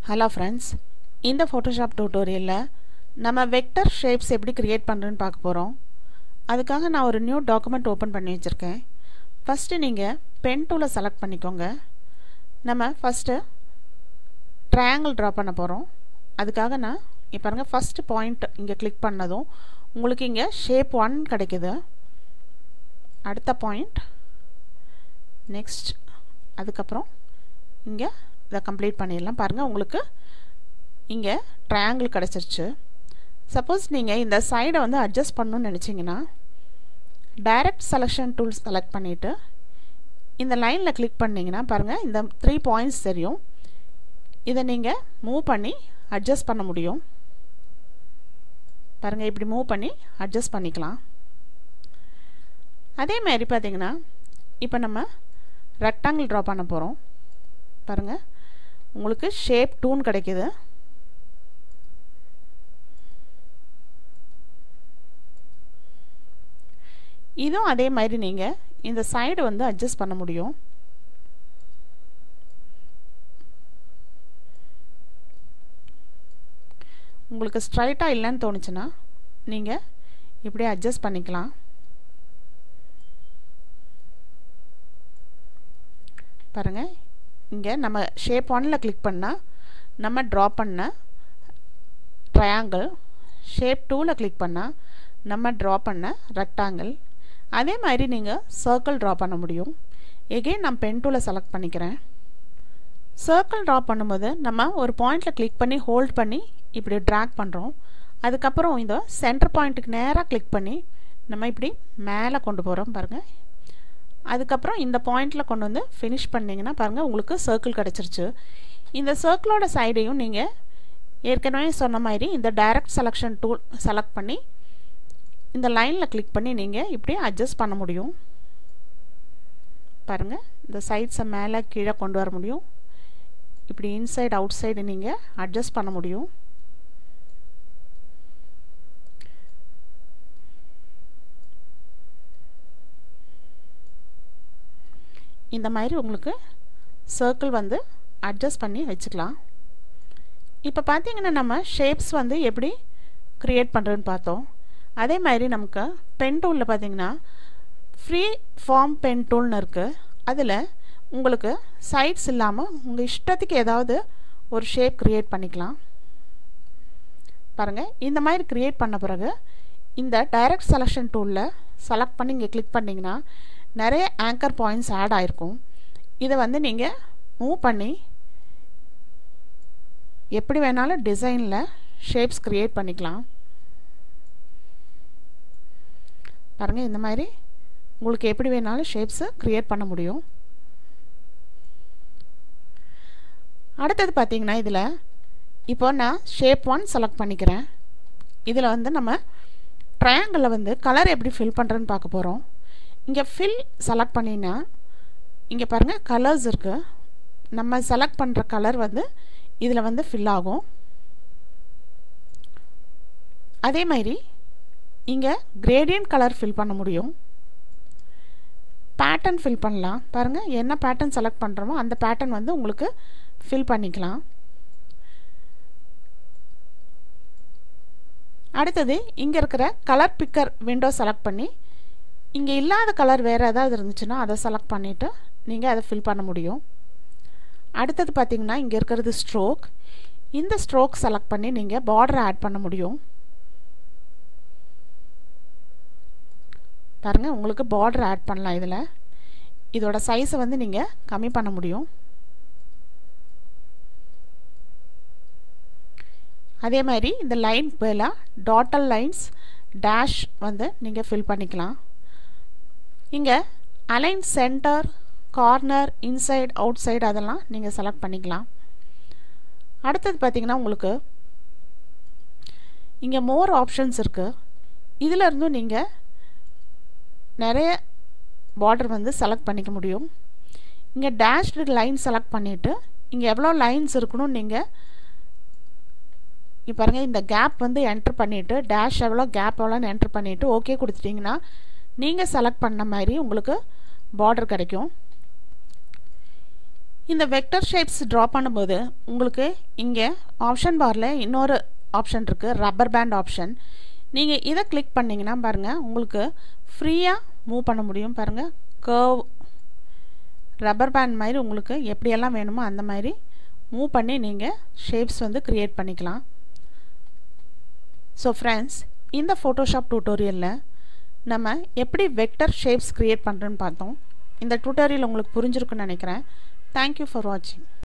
hello friends இந்த Photoshop டியூட்டோரியலில் நம்ம வெக்டர் ஷேப்ஸ் எப்படி க்ரியேட் பண்ணுறேன்னு பார்க்க போகிறோம் அதுக்காக நான் ஒரு நியூ டாக்குமெண்ட் ஓப்பன் பண்ணி வச்சுருக்கேன் ஃபஸ்ட்டு நீங்கள் பென் டூலை செலக்ட் பண்ணிக்கோங்க நம்ம ஃபஸ்ட்டு ட்ரையாங்கிள் ட்ரா பண்ண போகிறோம் அதுக்காக நான் இப்போ பாருங்கள் ஃபஸ்ட்டு பாயிண்ட் இங்கே கிளிக் பண்ணதும் உங்களுக்கு இங்கே ஷேப் ஒன் கிடைக்குது அடுத்த பாயிண்ட் நெக்ஸ்ட் அதுக்கப்புறம் இங்கே இதை கம்ப்ளீட் பண்ணிடலாம் பாருங்கள் உங்களுக்கு இங்கே ட்ரையாங்கிள் கிடச்சிருச்சு சப்போஸ் நீங்கள் இந்த சைடை வந்து அட்ஜஸ்ட் பண்ணணும்னு நினச்சிங்கன்னா டைரக்ட் செலெக்ஷன் டூல் செலக்ட் பண்ணிவிட்டு இந்த லைனில் கிளிக் பண்ணிங்கன்னா பாருங்கள் இந்த த்ரீ பாயிண்ட்ஸ் தெரியும் இதை நீங்கள் மூவ் பண்ணி அட்ஜஸ்ட் பண்ண முடியும் பாருங்கள் இப்படி மூவ் பண்ணி அட்ஜஸ்ட் பண்ணிக்கலாம் அதே மாதிரி பார்த்தீங்கன்னா இப்போ நம்ம ரெக்டாங்கிள் ட்ரா பண்ண போகிறோம் பாருங்கள் உங்களுக்கு ஷேப் டூன் கிடைக்குது இதுவும் அதே மாதிரி நீங்கள் இந்த சைடு வந்து அட்ஜஸ்ட் பண்ண முடியும் உங்களுக்கு ஸ்ட்ரைட்டாக இல்லைன்னு தோணுச்சுன்னா நீங்கள் இப்படியே அட்ஜஸ்ட் பண்ணிக்கலாம் பாருங்கள் இங்கே நம்ம ஷேப் ஒனில் கிளிக் பண்ணால் நம்ம ட்ரா பண்ண ட்ரையாங்கிள் ஷேப் டூவில் கிளிக் பண்ணால் நம்ம ட்ரா பண்ண ரெக்டாங்கிள் அதே மாதிரி நீங்கள் சர்க்கிள் ட்ரா பண்ண முடியும் எகெயின் நான் பென் டூவில் செலக்ட் பண்ணிக்கிறேன் சர்க்கிள் ட்ரா பண்ணும்போது நம்ம ஒரு பாயிண்டில் கிளிக் பண்ணி ஹோல்ட் பண்ணி இப்படி ட்ராக் பண்ணுறோம் அதுக்கப்புறம் இந்த சென்டர் பாயிண்ட்டுக்கு நேராக கிளிக் பண்ணி நம்ம இப்படி மேலே கொண்டு போகிறோம் பாருங்கள் அதுக்கப்புறம் இந்த பாயிண்டில் கொண்டு வந்து ஃபினிஷ் பண்ணிங்கன்னா பாருங்கள் உங்களுக்கு சர்க்கிள் கிடச்சிருச்சு இந்த சர்க்கிளோட சைடையும் நீங்கள் ஏற்கனவே சொன்ன மாதிரி இந்த டைரக்ட் செலெக்ஷன் டூல் செலக்ட் பண்ணி இந்த லைனில் கிளிக் பண்ணி நீங்கள் இப்படி அட்ஜஸ்ட் பண்ண முடியும் பாருங்கள் இந்த சைட்ஸை மேலே கீழே கொண்டு வர முடியும் இப்படி இன்சைடு அவுட் சைடு நீங்கள் அட்ஜஸ்ட் பண்ண முடியும் இந்த மாதிரி உங்களுக்கு சர்க்கிள் வந்து அட்ஜஸ்ட் பண்ணி வச்சுக்கலாம் இப்போ பார்த்தீங்கன்னா நம்ம ஷேப்ஸ் வந்து எப்படி க்ரியேட் பண்ணுறதுன்னு பார்த்தோம் அதே மாதிரி நமக்கு பென் டூலில் பார்த்தீங்கன்னா ஃப்ரீ ஃபார்ம் பென் டூல்னு இருக்குது அதில் உங்களுக்கு சைட்ஸ் இல்லாமல் உங்கள் இஷ்டத்துக்கு ஏதாவது ஒரு ஷேப் க்ரியேட் பண்ணிக்கலாம் பாருங்கள் இந்த மாதிரி க்ரியேட் பண்ண பிறகு இந்த டைரக்ட் செலெக்ஷன் டூலில் செலக்ட் பண்ணி இங்கே கிளிக் பண்ணிங்கன்னா நிறைய ஆங்கர் பாயிண்ட்ஸ் ஆட் ஆகிருக்கும் இதை வந்து நீங்கள் மூவ் பண்ணி எப்படி வேணாலும் டிசைனில் ஷேப்ஸ் க்ரியேட் பண்ணிக்கலாம் பாருங்கள் இந்த மாதிரி உங்களுக்கு எப்படி வேணாலும் ஷேப்ஸை க்ரியேட் பண்ண முடியும் அடுத்தது பார்த்தீங்கன்னா இதில் இப்போ நான் ஷேப் ஒன் செலக்ட் பண்ணிக்கிறேன் இதில் வந்து நம்ம ட்ரையாங்கிளில் வந்து கலர் எப்படி ஃபில் பண்ணுறேன்னு பார்க்க போகிறோம் இங்கே ஃபில் செலக்ட் பண்ணினா இங்கே பாருங்கள் கலர்ஸ் இருக்குது நம்ம செலக்ட் பண்ணுற கலர் வந்து இதில் வந்து ஃபில் ஆகும் அதே மாதிரி இங்கே கிரேடியன்ட் கலர் ஃபில் பண்ண முடியும் பேட்டர்ன் ஃபில் பண்ணலாம் பாருங்கள் என்ன பேட்டர்ன் செலக்ட் பண்ணுறோமோ அந்த பேட்டர்ன் வந்து உங்களுக்கு ஃபில் பண்ணிக்கலாம் அடுத்தது இங்கே இருக்கிற கலர் பிக்கர் விண்டோ செலக்ட் பண்ணி இங்கே இல்லாத கலர் வேறு ஏதாவது இருந்துச்சுன்னா அதை செலக்ட் பண்ணிவிட்டு நீங்கள் அதை ஃபில் பண்ண முடியும் அடுத்தது பார்த்திங்கன்னா இங்கே இருக்கிறது ஸ்ட்ரோக் இந்த ஸ்ட்ரோக் செலக்ட் பண்ணி நீங்கள் பார்டரை ஆட் பண்ண முடியும் பாருங்கள் உங்களுக்கு பார்டர் ஆட் பண்ணலாம் இதில் இதோட சைஸை வந்து நீங்கள் கம்மி பண்ண முடியும் அதே மாதிரி இந்த லைன் பதிலாக டாட்டல் லைன்ஸ் டேஷ் வந்து நீங்கள் ஃபில் பண்ணிக்கலாம் இங்கே align centre corner inside outside அதெல்லாம் நீங்கள் செலக்ட் பண்ணிக்கலாம் அடுத்தது பார்த்திங்கன்னா உங்களுக்கு இங்கே மோர் ஆப்ஷன்ஸ் இருக்குது இதில் இருந்தும் நீங்கள் நிறைய பார்டர் வந்து செலக்ட் பண்ணிக்க முடியும் இங்கே டேஷ்டு லைன் செலக்ட் பண்ணிவிட்டு இங்கே எவ்வளோ லைன்ஸ் இருக்கணும் நீங்கள் இப்போ பாருங்கள் இந்த கேப் வந்து என்ட்ரு பண்ணிவிட்டு டேஷ் எவ்வளோ கேப் எவ்வளோன்னு என்ட்ரு பண்ணிவிட்டு ஓகே கொடுத்துட்டிங்கன்னா நீங்கள் செலக்ட் பண்ண மாதிரி உங்களுக்கு பார்டர் கிடைக்கும் இந்த வெக்டர் ஷேப்ஸ் ட்ரா பண்ணும்போது உங்களுக்கு இங்கே ஆப்ஷன் பாரில் இன்னொரு ஆப்ஷன் இருக்குது ரப்பர் பேண்ட் ஆப்ஷன் நீங்கள் இதை கிளிக் பண்ணிங்கன்னா பாருங்கள் உங்களுக்கு ஃப்ரீயாக மூவ் பண்ண முடியும் பாருங்கள் கர்வ் ரப்பர் பேண்ட் மாதிரி உங்களுக்கு எப்படியெல்லாம் வேணுமோ அந்த மாதிரி மூவ் பண்ணி நீங்கள் ஷேப்ஸ் வந்து க்ரியேட் பண்ணிக்கலாம் ஸோ ஃப்ரெண்ட்ஸ் இந்த ஃபோட்டோஷாப் டியூட்டோரியலில் நம்ம எப்படி வெக்டர் ஷேப்ஸ் க்ரியேட் பண்ணுறோன்னு பார்த்தோம் இந்த டியூட்டோரியல் உங்களுக்கு புரிஞ்சிருக்குன்னு நினைக்கிறேன் தேங்க்யூ ஃபார் வாட்சிங்